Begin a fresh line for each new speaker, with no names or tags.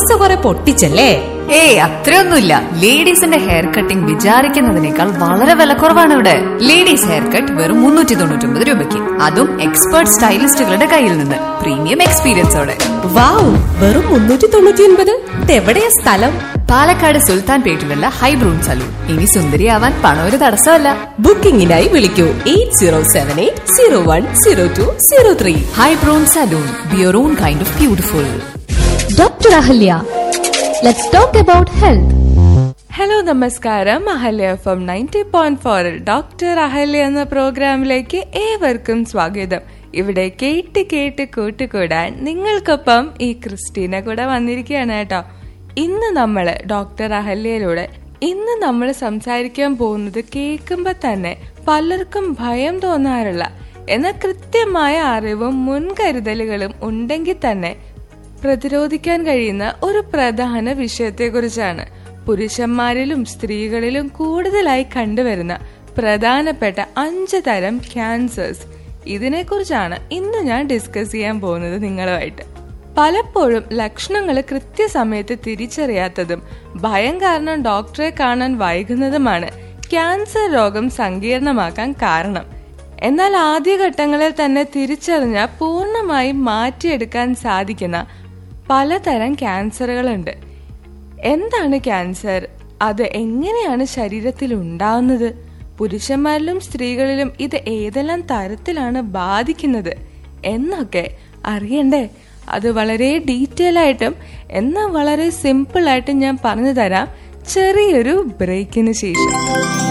പൈസ കുറെ പൊട്ടിച്ചല്ലേ
ഏയ് അത്രയൊന്നുമില്ല ലേഡീസിന്റെ ഹെയർ കട്ടിംഗ് വിചാരിക്കുന്നതിനേക്കാൾ വളരെ വിലക്കുറവാണ് ഇവിടെ ലേഡീസ് ഹെയർ കട്ട് വെറും മുന്നൂറ്റി തൊണ്ണൂറ്റി ഒമ്പത് രൂപയ്ക്ക് അതും എക്സ്പേർട്ട് സ്റ്റൈലിസ്റ്റുകളുടെ കയ്യിൽ നിന്ന് പ്രീമിയം എക്സ്പീരിയൻസോടെ
വാവ് വെറും മുന്നൂറ്റി തൊണ്ണൂറ്റി ഒൻപത് ഇതെവിടെയാ സ്ഥലം
പാലക്കാട് സുൽത്താൻ പേട്ടിലുള്ള ഹൈബ്രൂൺ സലൂൺ ഇനി സുന്ദരിയാവാൻ പണം ഒരു തടസ്സമല്ല
ബുക്കിംഗിനായി വിളിക്കൂ eight zero seven eight zero one zero two zero three
ഹൈബ്രൂൺ salon be your own kind of beautiful
Dr. Ahalya. Let's talk about health.
Hello നമസ്കാരം Ahalya F M ninety point ഫോറിൽ ഡോക്ടർ അഹല്യ എന്ന പ്രോഗ്രാമിലേക്ക് ഏവർക്കും സ്വാഗതം ഇവിടെ കേട്ട് കേട്ട് കൂട്ടുകൂടാൻ നിങ്ങൾക്കൊപ്പം ഈ ക്രിസ്റ്റീന കൂടെ വന്നിരിക്കുകയാണ് കേട്ടോ ഇന്ന് നമ്മൾ ഡോക്ടർ അഹല്യയിലൂടെ ഇന്ന് നമ്മൾ സംസാരിക്കാൻ പോകുന്നത് കേൾക്കുമ്പോൾ തന്നെ പലർക്കും ഭയം തോന്നാറുള്ള എന്നാൽ കൃത്യമായ അറിവും മുൻകരുതലുകളും ഉണ്ടെങ്കിൽ തന്നെ പ്രതിരോധിക്കാൻ കഴിയുന്ന ഒരു പ്രധാന വിഷയത്തെക്കുറിച്ചാണ് പുരുഷന്മാരിലും സ്ത്രീകളിലും കൂടുതലായി കണ്ടുവരുന്ന പ്രധാനപ്പെട്ട അഞ്ച് തരം ക്യാൻസേഴ്സ് ഇതിനെക്കുറിച്ചാണ് ഇന്ന് ഞാൻ ഡിസ്കസ് ചെയ്യാൻ പോകുന്നത് നിങ്ങളുമായിട്ട് പലപ്പോഴും ലക്ഷണങ്ങൾ കൃത്യസമയത്ത് തിരിച്ചറിയാത്തതും ഭയം കാരണം ഡോക്ടറെ കാണാൻ വൈകുന്നതുമാണ് ക്യാൻസർ രോഗം സങ്കീർണമാക്കാൻ കാരണം എന്നാൽ ആദ്യഘട്ടങ്ങളിൽ തന്നെ തിരിച്ചറിഞ്ഞാൽ പൂർണ്ണമായും മാറ്റിയെടുക്കാൻ സാധിക്കുന്ന പലതരം ക്യാൻസറുകളുണ്ട് എന്താണ് ക്യാൻസർ അത് എങ്ങനെയാണ് ശരീരത്തിൽ ഉണ്ടാവുന്നത് പുരുഷന്മാരിലും സ്ത്രീകളിലും ഇത് ഏതെല്ലാം തരത്തിലാണ് ബാധിക്കുന്നത് എന്നൊക്കെ അറിയണ്ടേ അത് വളരെ ഡീറ്റെയിൽ ആയിട്ടും എന്നാൽ വളരെ സിമ്പിൾ ആയിട്ടും ഞാൻ പറഞ്ഞു തരാം ചെറിയൊരു ബ്രേക്കിന് ശേഷം